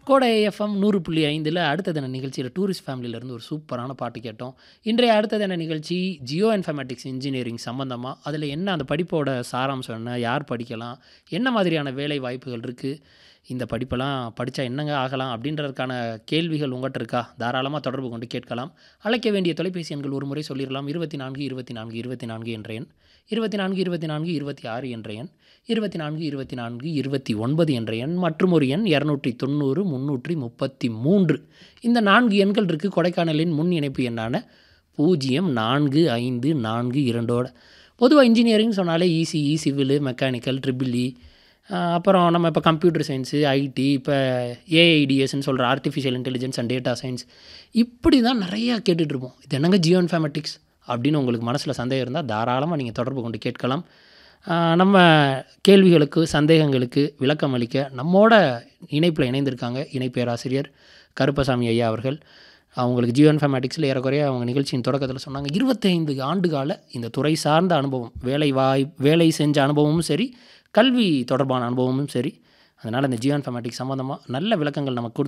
கோடை எஃப்எம் நூறு புள்ளி ஐந்தில் அடுத்த தின நிகழ்ச்சியில் டூரிஸ்ட் ஃபேமிலியிலேருந்து ஒரு சூப்பரான பாட்டு கேட்டோம் இன்றைய அடுத்த தின நிகழ்ச்சி ஜியோ இன்ஃபர்மேட்டிக்ஸ் இன்ஜினியரிங் சம்மந்தமாக அதில் என்ன அந்த படிப்போட சாராம்சம் என்ன யார் படிக்கலாம் என்ன மாதிரியான வேலை வாய்ப்புகள் இருக்குது இந்த படிப்பெல்லாம் படித்தா என்னங்க ஆகலாம் அப்படின்றதுக்கான கேள்விகள் உங்கள்கிட்ட இருக்கா தாராளமாக தொடர்பு கொண்டு கேட்கலாம் அழைக்க வேண்டிய தொலைபேசி எண்கள் ஒரு முறை சொல்லிடலாம் இருபத்தி நான்கு இருபத்தி நான்கு இருபத்தி நான்கு என்ற எண் இருபத்தி நான்கு இருபத்தி நான்கு இருபத்தி ஆறு என்ற எண் இருபத்தி நான்கு இருபத்தி நான்கு இருபத்தி ஒன்பது என்ற எண் மற்றும் ஒரு எண் இரநூற்றி தொண்ணூறு முந்நூற்றி முப்பத்தி மூன்று இந்த நான்கு எண்கள் இருக்குது கொடைக்கானலின் முன் இணைப்பு எண்ணான பூஜ்ஜியம் நான்கு ஐந்து நான்கு இரண்டோட பொதுவாக இன்ஜினியரிங் சொன்னாலே இசிஇ சிவில் மெக்கானிக்கல் ட்ரிபிள்இ அப்புறம் நம்ம இப்போ கம்ப்யூட்டர் சயின்ஸு ஐடி இப்போ ஏஐடிஎஸ்ன்னு சொல்கிற artificial intelligence and data science இப்படி தான் நிறையா கேட்டுட்ருப்போம் இது என்னங்க ஜியோ இன்ஃபர்மேட்டிக்ஸ் அப்படின்னு உங்களுக்கு மனசில் சந்தேகம் இருந்தால் தாராளமாக நீங்கள் தொடர்பு கொண்டு கேட்கலாம் ஆஹ் நம்ம கேள்விகளுக்கு சந்தேகங்களுக்கு விளக்கம் அளிக்க நம்மோட இணைப்பில் இணைந்திருக்காங்க இணை பேராசிரியர் கருப்பசாமி ஐயா அவர்கள் அவங்களுக்கு ஜியோ இன்ஃபர்மேட்டிக்ஸில் ஏறக்குறைய அவங்க நிகழ்ச்சியின் தொடக்கத்தில் சொன்னாங்க இருபத்தைந்து ஆண்டு கால இந்த துறை சார்ந்த அனுபவம் வேலை வாய் வேலை செஞ்ச அனுபவமும் சரி கல்வி தொடர்பான அனுபவமும் சரி அதனால் இந்த ஜியோ இன்ஃபர்மேட்டிக்ஸ் சம்மந்தமாக நல்ல விளக்கங்கள் நமக்கு கொடுத்து